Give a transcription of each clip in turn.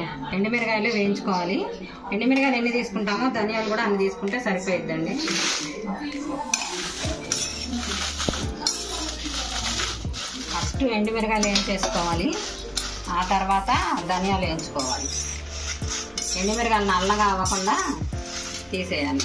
ఎండుమిరగాయలు వేయించుకోవాలి ఎండుమిరగాయలు ఎన్ని తీసుకుంటామో ధనియాలు కూడా అన్ని తీసుకుంటే సరిపోయిద్దండి ఫస్ట్ ఎండుమిరగాయలు వేయించేసుకోవాలి ఆ తర్వాత ధనియాలు వేయించుకోవాలి ఎండుమిరగాయలు నల్లగా అవ్వకుండా తీసేయాలి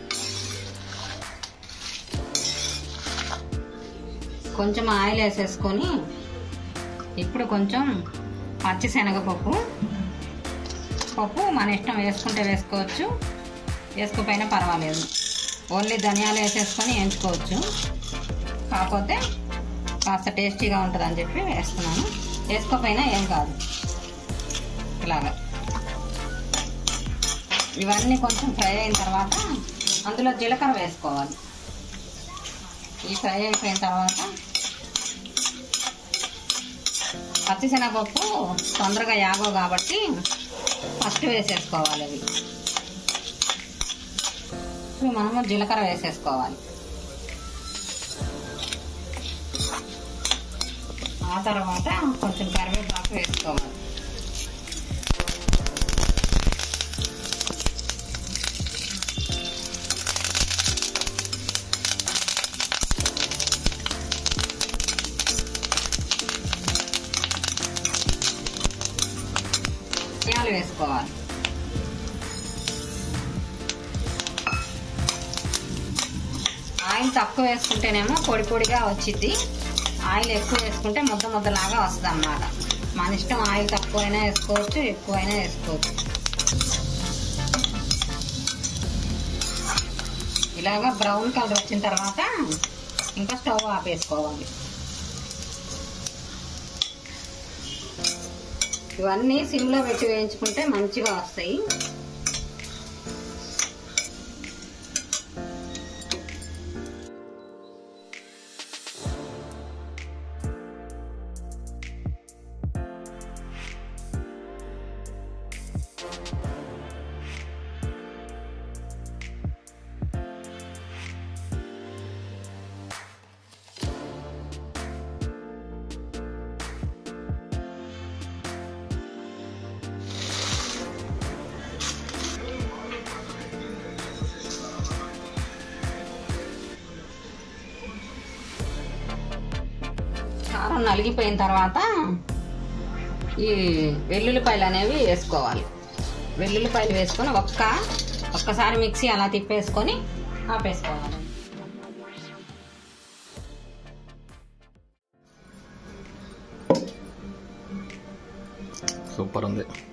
కొంచెం ఆయిల్ వేసేసుకొని ఇప్పుడు కొంచెం పచ్చిశనగపప్పు పప్పు మన ఇష్టం వేసుకుంటే వేసుకోవచ్చు వేసుకోపోయినా పర్వాలేదు ఓన్లీ ధనియాలు వేసేసుకొని వేయించుకోవచ్చు కాకపోతే కాస్త టేస్టీగా ఉంటుంది అని చెప్పి వేస్తున్నాను వేసుకోపోయినా ఏం కాదు ఇలాగా ఇవన్నీ కొంచెం ఫ్రై అయిన తర్వాత అందులో జీలకర్ర వేసుకోవాలి ఈ ఫ్రై అయిపోయిన తర్వాత పచ్చిశనగపప్పు తొందరగా యాగో కాబట్టి ఫస్ట్ వేసేసుకోవాలి అవి ఇప్పుడు మనము జీలకర్ర వేసేసుకోవాలి ఆ తర్వాత కొంచెం కరివేపాకు వేసుకోవాలి ధనియాలు వేసుకోవాలి ఆయిల్ తక్కువ వేసుకుంటేనేమో పొడి పొడిగా వచ్చింది ఆయిల్ ఎక్కువ వేసుకుంటే ముద్ద ముద్దలాగా వస్తుంది అన్నమాట మన ఇష్టం ఆయిల్ తక్కువైనా వేసుకోవచ్చు ఎక్కువైనా వేసుకోవచ్చు ఇలాగా బ్రౌన్ కలర్ వచ్చిన తర్వాత ఇంకా స్టవ్ ఆపేసుకోవాలి ఇవన్నీ సిమ్లో పెట్టి వేయించుకుంటే మంచిగా వస్తాయి కారం నలిగిపోయిన తర్వాత ఈ వెల్లుల్లిపాయలు అనేవి వేసుకోవాలి వెల్లుల్లిపాయలు వేసుకొని ఒక్క ఒక్కసారి మిక్సీ అలా తిప్పేసుకొని ఆపేసుకోవాలి సూపర్ ఉంది